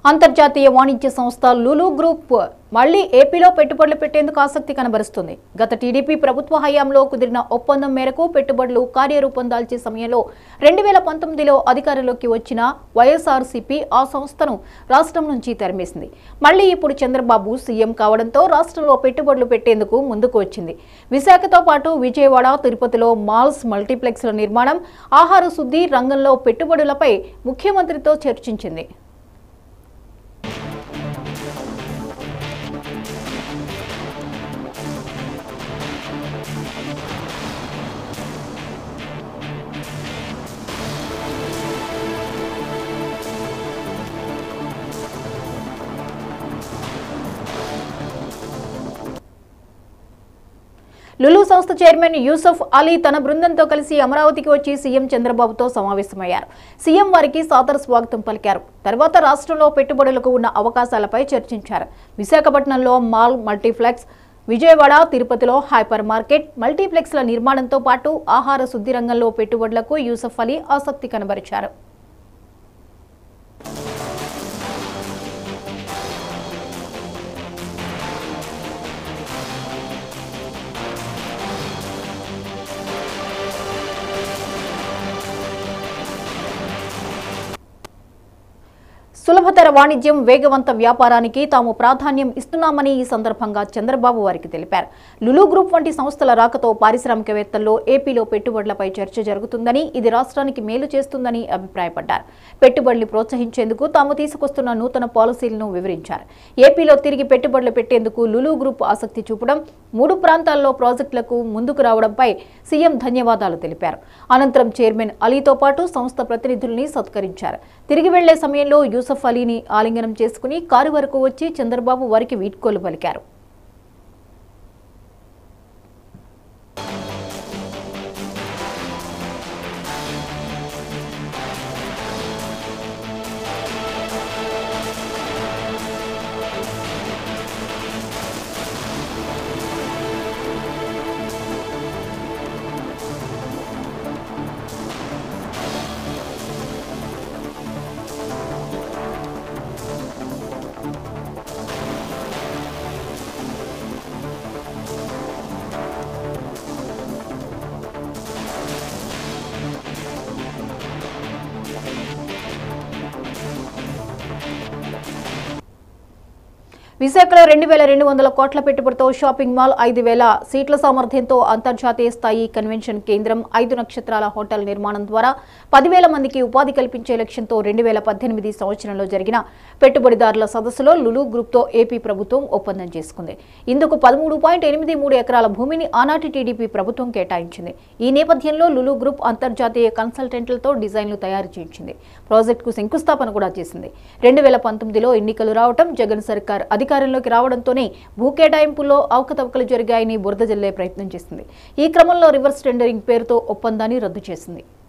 అంతర్జాతీయ వాణిజ్య సంస్థ లులు గ్రూప్ మళ్లీ ఏపీలో పెట్టుబడులు పెట్టేందుకు ఆసక్తి కనబరుస్తుంది గత టీడీపీ ప్రభుత్వ హయాంలో కుదిరిన ఒప్పందం మేరకు పెట్టుబడులు కార్యరూపం దాల్చే సమయంలో రెండు వేల పంతొమ్మిదిలో అధికారంలోకి వచ్చిన వైఎస్ఆర్సీపీ ఆ సంస్థను రాష్ట్రం నుంచి తరిమేసింది మళ్లీ ఇప్పుడు చంద్రబాబు సీఎం కావడంతో రాష్ట్రంలో పెట్టుబడులు పెట్టేందుకు ముందుకు వచ్చింది విశాఖతో పాటు విజయవాడ తిరుపతిలో మాల్స్ మల్టీప్లెక్స్ల నిర్మాణం ఆహార శుద్ధి రంగంలో పెట్టుబడులపై ముఖ్యమంత్రితో చర్చించింది లులు సంస్థ చైర్మన్ యూసఫ్ అలీ తన బృందంతో కలిసి అమరావతికి వచ్చి సీఎం చంద్రబాబుతో సమావేశమయ్యారు సీఎం వారికి సాదర స్వాగతం పలికారు తర్వాత రాష్ట్రంలో పెట్టుబడులకు ఉన్న అవకాశాలపై చర్చించారు విశాఖపట్నంలో మాల్ మల్టీప్లెక్స్ విజయవాడ తిరుపతిలో హైపర్ మార్కెట్ మల్టీప్లెక్స్ల నిర్మాణంతో పాటు ఆహార శుద్ధి రంగంలో పెట్టుబడులకు యూసఫ్ అలీ ఆసక్తి కనబరిచారు సులభతర వాణిజ్యం వేగవంత వ్యాపారానికి తాము ప్రాధాన్యం ఇస్తున్నామని ఈ సందర్భంగా చంద్రబాబు వారికి తెలిపారు లులు గ్రూప్ వంటి సంస్థల రాకతో పారిశ్రామికవేత్తల్లో ఏపీలో పెట్టుబడులపై చర్చ జరుగుతుందని ఇది రాష్ట్రానికి మేలు చేస్తుందని అభిప్రాయపడ్డారు పెట్టుబడులు ప్రోత్సహించేందుకు తాము తీసుకొస్తున్న నూతన పాలసీలను వివరించారు ఏపీలో తిరిగి పెట్టుబడులు పెట్టేందుకు లులు గ్రూప్ ఆసక్తి చూపడం మూడు ప్రాంతాల్లో ప్రాజెక్టులకు ముందుకు రావడంపై సీఎం ధన్యవాదాలు తెలిపారు అనంతరం చైర్మన్ అలీతో పాటు సంస్థ ప్రతినిధుల్ని సత్కరించారు తిరిగి వెళ్లే సమయంలో యూసఫ్ అలీని ఆలింగనం చేసుకుని కారు వరకు వచ్చి చంద్రబాబు వారికి వీడ్కోలు పలికారు విశాఖలో రెండు వేల రెండు వందల కోట్ల పెట్టుబడితో షాపింగ్ మాల్ ఐదు వేల సీట్ల సామర్థ్యంతో అంతర్జాతీయ స్థాయి కన్వెన్షన్ కేంద్రం ఐదు నక్షత్రాల హోటల్ నిర్మాణం ద్వారా పదివేల మందికి ఉపాధి కల్పించే లక్ష్యంతో రెండు వేల పద్దెనిమిది సంవత్సరంలో జరిగిన పెట్టుబడిదారుల సదస్సులో లులు గ్రూప్తో ఏపీ ప్రభుత్వం ఒప్పందం చేసుకుంది ఇందుకు పదమూడు పాయింట్ ఎనిమిది మూడు ఎకరాల భూమిని ఆనాటి టీడీపీ ప్రభుత్వం కేటాయించింది ఈ నేపథ్యంలో లులు గ్రూప్ అంతర్జాతీయ కన్సల్టెంట్లతో డిజైన్లు తయారు చేయించింది ప్రాజెక్టుకు శంకుస్థాపన కూడా చేసింది రెండు వేల పంతొమ్మిదిలో ఎన్నికలు రావటం జగన్ సర్కార్ అధికారంలోకి రావడంతోనే భూ కేటాయింపుల్లో అవకతవకలు జరిగాయని బురద జల్లే ప్రయత్నం చేసింది ఈ క్రమంలో రివర్స్ టెండరింగ్ పేరుతో ఒప్పందాన్ని రద్దు చేసింది